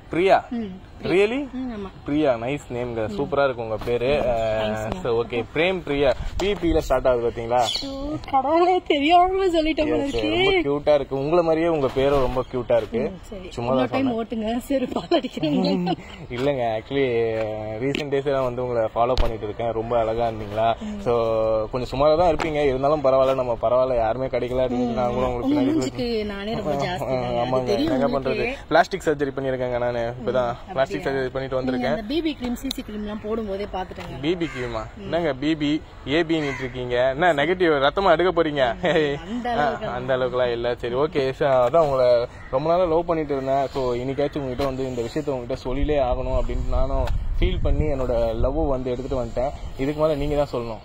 பிரியா ம் ரியலி ம், ஆமா பிரியா நைஸ் நேம்ங்க சூப்பரா இருக்கு உங்க பேரு ஓகே பிரேம் பிரியா பிபில ஸ்டார்ட் ஆகுது பாத்தீங்களா ஐயோ, கடவுளே தெரியாம சொல்லிட்டேன் போல Yes, இருக்கு ரொம்ப கியூட்டா இருக்கு உங்களை மாதிரியே உங்க பேரும் ரொம்ப கியூட்டா இருக்கு சரி சும்மா இன்னொரு டைம் ஓட்டுங்க சரி பால் அடிக்கிறேன் இல்லங்க ஆக்சுவலி ரீசெண்ட் டேஸ் எல்லாம் வந்து உங்களை ஃபாலோ பண்ணிட்டு இருக்கேன் ரொம்ப அழகா இருந்தீங்களா சோ கொஞ்சம் சுமாரா தான் இருப்பீங்க இருந்தாலும் பரவாயில்ல நம்ம பரவாயில்ல யாருமே கிடைக்கல அப்படின்னு நான் கூட உங்களுக்கு உங்க பின்னாடி மூஞ்சிக்கு நானே ரொம்ப ஜாஸ்தி ஆ, ஆமாங்க என்ன பண்றது பிளாஸ்டிக் சர்ஜரி பண்ணிருக்கேங்க நானு இப்பதான் பிளாஸ்டிக் சர்ஜரி பண்ணிட்டு வந்திருக்கேன் அந்த பிபி கிரீம் சிசி கிரீம் எல்லாம் போடும்போதே பாத்துட்டேங்க பிபி கியூமா என்னங்க பிபி ஏபி இருக்கீங்க என்ன நெகட்டிவ் ரத்தமா எடுக்க போறீங்க அந்த ஆ, அந்த அளவுக்குலாம் இல்ல சரி ஓகே அதான் உங்களை ரொம்ப நாளா லவ் பண்ணிட்டு இருந்தேன் ஸோ இன்னைக்காச்சும் உங்ககிட்ட வந்து இந்த விஷயத்த உங்ககிட்ட சொல்லிலே ஆகணும் அப்படின்னு நானும் ஃபீல் பண்ணி என்னோட லவ் வந்து எடுத்துட்டு வந்துட்டேன் இதுக்கு மேல நீங்க தான் சொல்லணும்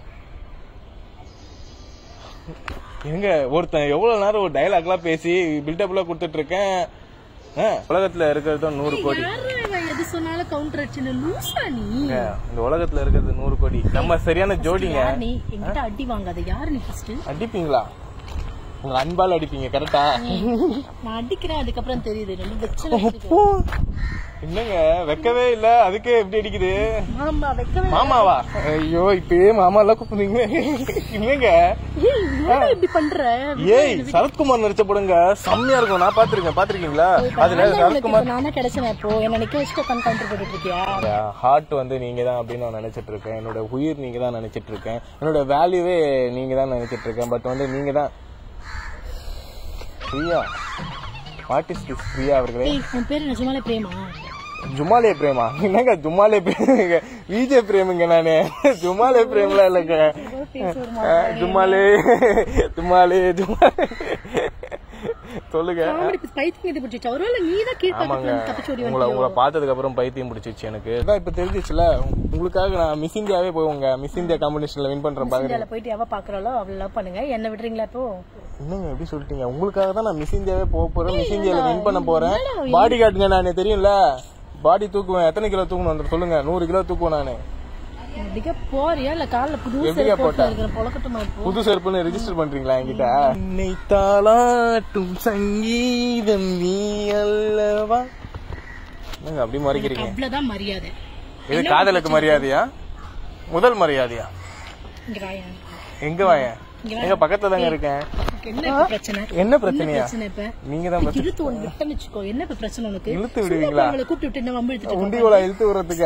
எங்க ஒருத்தன் எவ்வளவு நேரம் ஒரு டைலாக்லாம் பேசி பில்டப்லாம் கொடுத்துட்டு இருக்கேன் ஆ, உலகத்துல இருக்கிறது நூறு கோடி யாரு இவன் எது சொன்னாலும் கவுண்டர் அடிச்சுன்னு லூசா நீ ஏங்க, இந்த உலகத்துல இருக்கிறது நூறு கோடி நம்ம சரியான ஜோடிங்க யார் நீ என்கிட்ட அடி வாங்காத யாரு நீ ஃபர்ஸ்ட் அடிப்பீங்களா உங்க அன்பால் அடிப்பீங்க கரெக்டா நான் அடிக்கிறேன் அதுக்கப்புறம் தெரியுது ரெண்டு வச்சு என்னங்க வைக்கவே இல்ல அதுக்கே எப்படி அடிக்குது ஆமா வைக்கவே மாமாவா ஐயோ இப்பயே மாமா எல்லாம் கூப்பிடுறீங்க என்னங்க ஏய் என்னடா இப்படி பண்ற ஏய் சரத்குமார் நடிச்ச படங்க செம்மையா இருக்கும் நான் பாத்திருக்கேன் பாத்திருக்கீங்களா அதுல சரத்குமார் நானே கிடைச்சேன் இப்போ என்ன நிக்க வச்சுட்டு உட்காந்து கவுண்டர் போட்டுட்டு இருக்கியா ஹார்ட் வந்து நீங்க தான் அப்படின்னு நான் நினைச்சிட்டு இருக்கேன் என்னோட உயிர் நீங்க தான் நினைச்சிட்டு இருக்கேன் என்னோட வேல்யூவே நீங்க தான் நினைச்சிட்டு இருக்கேன் பட் வந்து நீங்க தான் Priya what is this Priya அவர்களே ஏய் உன் பேரு நிஜமாலே பிரேமா ஜுமாலே பிரேமா என்னங்க ஜுமாலே பிரேமுங்க விஜய் பிரேமுங்க நானு ஜுமாலே பிரேம்லாம் இல்லைங்க பேச ஒரு அஹ், ஜுமாலே ஜுமாலே ஜுமாலே சொல்லுங்க காமெடி பைத்தியம் இது பிடிச்சிச்சு ஒருவேளை நீ தான் கீழ் ஆமாங்க பக்கத்துல தப்பிச்சு ஓடி உங்களை உங்களை பார்த்ததுக்கு அப்புறம் பைத்தியம் பிடிச்சிச்சு எனக்கு அதான் இப்ப தெரிஞ்சிச்சுல உங்களுக்காக நான் மிஸ் இந்தியாவே போவோங்க மிஸ் இந்தியா காம்படிஷன்ல வின் பண்றேன் பாக்குறேன் இந்தியால போயிட்டு எவ பாக்குறாளோ அவள லவ் பண்ணுங்க என்ன விடுறீங்களா இப்போ என்னங்க எப்படி சொல்லிட்டீங்க உங்களுக்காக தான் நான் மிஸ் இந்தியாவே போக போறேன் மிஸ் இந்தியால வின் பண்ண போறேன் பாடி காட்டுங்க நான் தெரியும்ல பாடி தூக்குவேன் எத்தனை கிலோ தூக்கணும் வந்து சொல்லுங்க நூறு கிலோ தூக்குவேன் நானு அதிக போறியா இல்ல கால்ல புது எப்படியா செருப்பு போட்ட? இருக்கிற பொழக்கட்டுமா இப்போ புது செருப்புன்னு ரெஜிஸ்டர் பண்றீங்களா என்கிட்ட என்னை தாளாட்டும் சங்கீதம் நீ அல்லவா என்னங்க அப்படி மறைக்கிறீங்க அவ்வளவுதான் மரியாதை இது காதலுக்கு மரியாதையா முதல் மரியாதையா இங்க வாயா எங்க வாயேன் எங்க பக்கத்துல தாங்க இருக்கேன் உனக்கு என்ன இப்ப பிரச்சனை என்ன பிரச்சனையா பிரச்சனை இப்ப நீங்க தான் பிரச்சனை இழுத்து ஒன்று விட்டேன்னு வச்சுக்கோ என்ன இப்ப பிரச்சனை உனக்கு இழுத்து விடுவீங்களா அவளை கூப்பிட்டு விட்டு என்ன வம்பு எடுத்துட்டு உண்டி கூட இழுத்து விடுறதுக்கு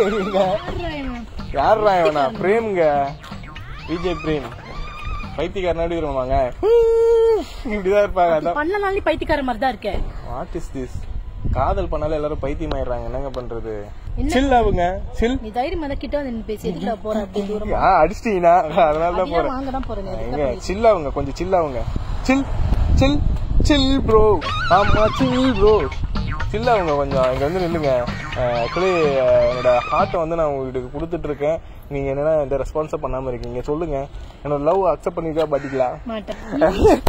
யாருடா இவனா பிரேம்ங்க விஜய் பிரேம் பைத்தியக்காரன் நடிக்கிறோமாங்க இப்படிதான் இருப்பாங்க அதான் பண்ணனால நீ பைத்தியக்கார மாதிரி தான் இருக்க வாட் இஸ் திஸ் காதல் பண்ணாலும் எல்லாரும் பைத்தியம் ஆயிடுறாங்க என்னங்க பண்றது என்ன? சில் ஆகுங்க சில் நீ தைரியமா தான் கிட்ட வந்து பேசி எதுக்குடா போற அப்படி தூரம் ஆ அடிச்சிட்டீங்கன்னா அதனால தான் அதிகம் போறேன் வாங்க தான் போறேன் நீ. எங்க சில் ஆகுங்க கொஞ்சம் சில் ஆகுங்க சில் சில் சில் ப்ரோ ஆமா சில் ப்ரோ சில் ஆகுங்க கொஞ்சம் இங்க வந்து நில்லுங்க ஆக்சுவலி என்னோட ஹார்ட்டை வந்து நான் உங்களுக்கு கொடுத்துட்டு இருக்கேன் நீங்க என்னன்னா இந்த ரெஸ்பான்ஸா பண்ணாம இருக்கீங்க சொல்லுங்க என்னோட லவ் அக்செப்ட் பண்ணிருக்கா பாத்தீங்களா மாட்டேன்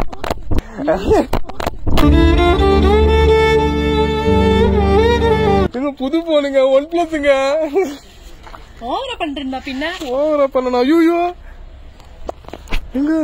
இங்க புது போனுங்க ஒன் பிளஸ்ங்க ஓவரா பண்றீங்களா பின்ன ஓவரா பண்ணணும் ஐயோ எங்க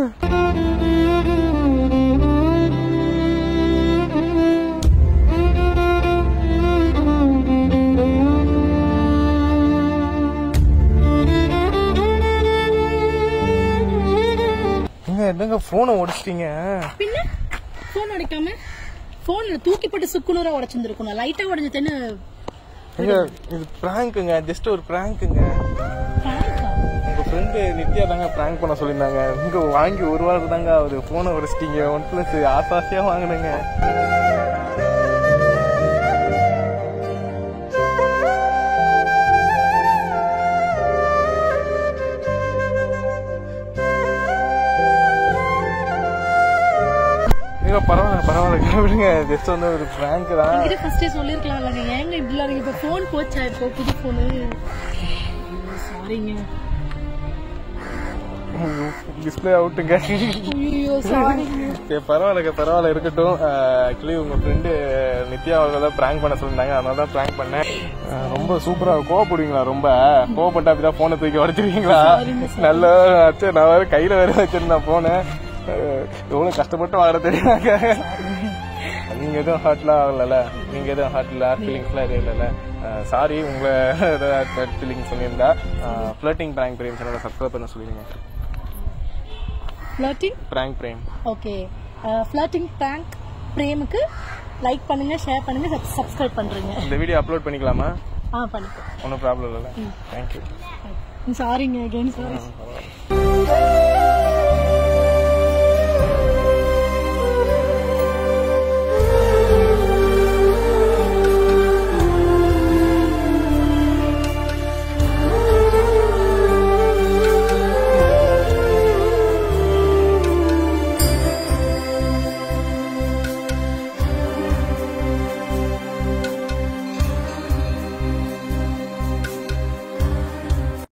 எங்க என்னங்க போனை உடைச்சிட்டீங்க பின்ன போன் உடைக்காம போன்ல தூக்கி போட்டு சுக்குநூறா உடைச்சிருந்துருக்கணும் லைட்டா உடைஞ்சதுன்னு எங்க இது பிராங்க்குங்க ஜஸ்ட் ஒரு பிராங்க்குங்க உங்க ஃப்ரெண்டு நித்யா தாங்க பிராங்க் பண்ண சொல்லியிருந்தாங்க இங்க வாங்கி ஒரு வாரம் தாங்க அவரு போனை உடைச்சிட்டீங்க ஒன் பிளஸ் ஆசாசியா வாங்கினுங்க ஏங்க பரவாயில்ல பரவாயில்ல விடுங்க ஜஸ்ட் வந்து ஒரு பிராங்க் தான் என்கிட்ட ஃபர்ஸ்டே சொல்லிருக்கலாம் ஏங்க இப்படி இருக்கு இப்ப போன் போச்சா இப்போ புது போனு சாரிங்க டிஸ்பிளே அவுட்டுங்க ஐயோ சாரிங்க சரி பரவாயில்ல பரவாயில்ல இருக்கட்டும் ஆக்சுவலி உங்க ஃப்ரெண்டு நித்யா அவர்கள பிராங்க் பண்ண சொல்லியிருந்தாங்க அதனால தான் பிராங்க் பண்ணேன் அஹ், ரொம்ப சூப்பரா கோவப்படுவீங்களா ரொம்ப கோவப்பட்டா அப்படிதான் போனை தூக்கி உடச்சிருவீங்களா நல்ல சரி, நான் வேற கையில வேற வச்சிருந்தேன் போனை எவ்வளவு கஷ்டப்பட்டு வாங்க தெரியுமாங்க நீங்க எதுவும் ஹர்ட்லாம் ஆகலல்ல நீங்க எதுவும் ஹர்ட்ல ஹார்ட் ஃபீலிங்ஸ்லாம் எதுவும் இல்லைல்ல சாரி உங்களை ஹர்ட் ஃபீலிங் சொல்லியிருந்தா ஃப்ளட்டிங் பிராங்க் பிரேம் சேனலை சப்ஸ்கிரைப் பண்ண சொல்லிடுங்க flirting prank Prem okay flirting prank பிரேமுக்கு லைக் பண்ணுங்க ஷேர் பண்ணுங்க சப்ஸ்கிரைப் பண்றீங்க இந்த வீடியோ அப்லோட் பண்ணிக்கலாமா ஆ பண்ணிக்கோ ஒன்றும் ப்ராப்ளம் இல்லைல்ல தேங்க்யூ சாரிங்க அகைன் சாரி பரவாயில்ல